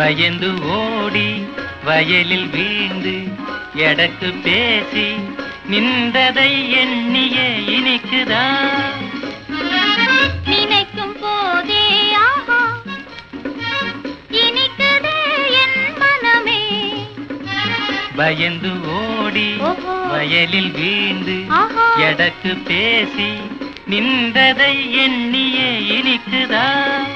பயந்து ஓடி வயலில் வீழ்ந்து எடக்கு பேசி நின்றதை எண்ணியே இனிக்குதா நினைக்கும் போதே ஆஹா இனிக்குதே என் மனமே பயந்து ஓடி ஓஹோ. வயலில் வீழ்ந்து ஆஹா. எடக்கு பேசி நின்றதை எண்ணியே இனிக்குதா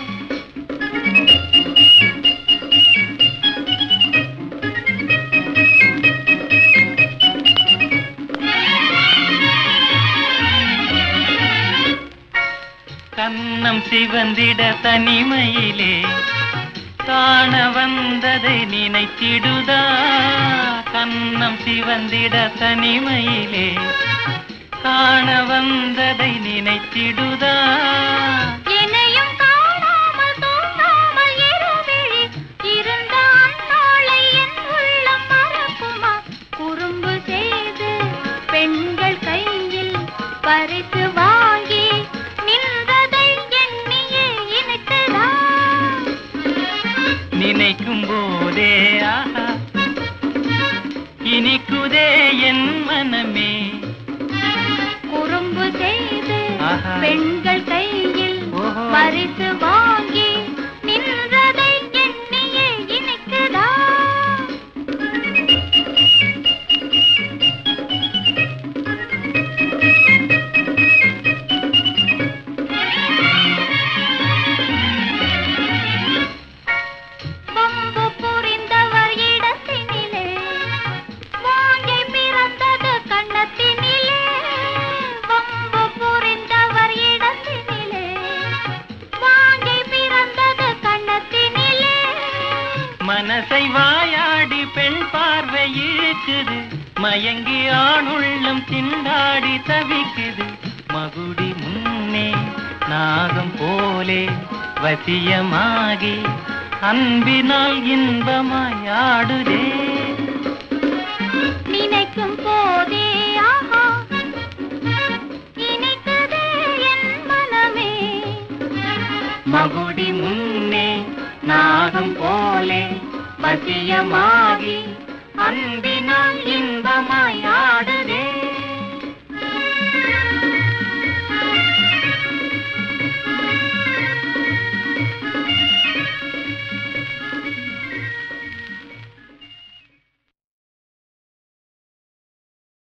கன்னம் சிவந்திட தனிமையிலே காண வந்ததை நினைத்திடுதா கன்னம் சிவந்திட தனிமையிலே காண வந்ததை நினைத்திடுதா என்னையும் காணாமல் தூங்காமல் இருவிழி இருந்த அந்நாளை என் உள்ளம் மறக்குமா குறும்பு செய்து பெண்கள் கையில் பறித்து வாங்கி நின்றதை எண்ணியே இனிக்குதா நினைக்கும் போதே ஆஹா இனிக்குதே என் மனமே குறும்பு செய்து ஆஹா. பெண்கள் கையில் ஓஹோ. பறித்து வாங்கி நின்றதை எண்ணியே இனிக்குதா வம்பு புரிந்தவர் இடத்தினிலே வாங்கை பிறந்தது கண்ணத்தினிலே வம்பு புரிந்தவர் இடத்தினிலே வாங்கை பிறந்தது கண்ணத்தினிலே மனசை வாயாடி பெண் பார்வை இழுக்குது மயங்கி ஆணுள்ளம் திண்டாடி தவிக்குது மகுடி முன்னே நாகம் போலே வசியமாகி அன்பினால் இன்பமாய் ஆடுதே நினைக்கும் போதே ஆஹா இனிக்குதே என் மனமே மகுடி முன்னே நாகம் போலே வசியமாகி அன்பினால்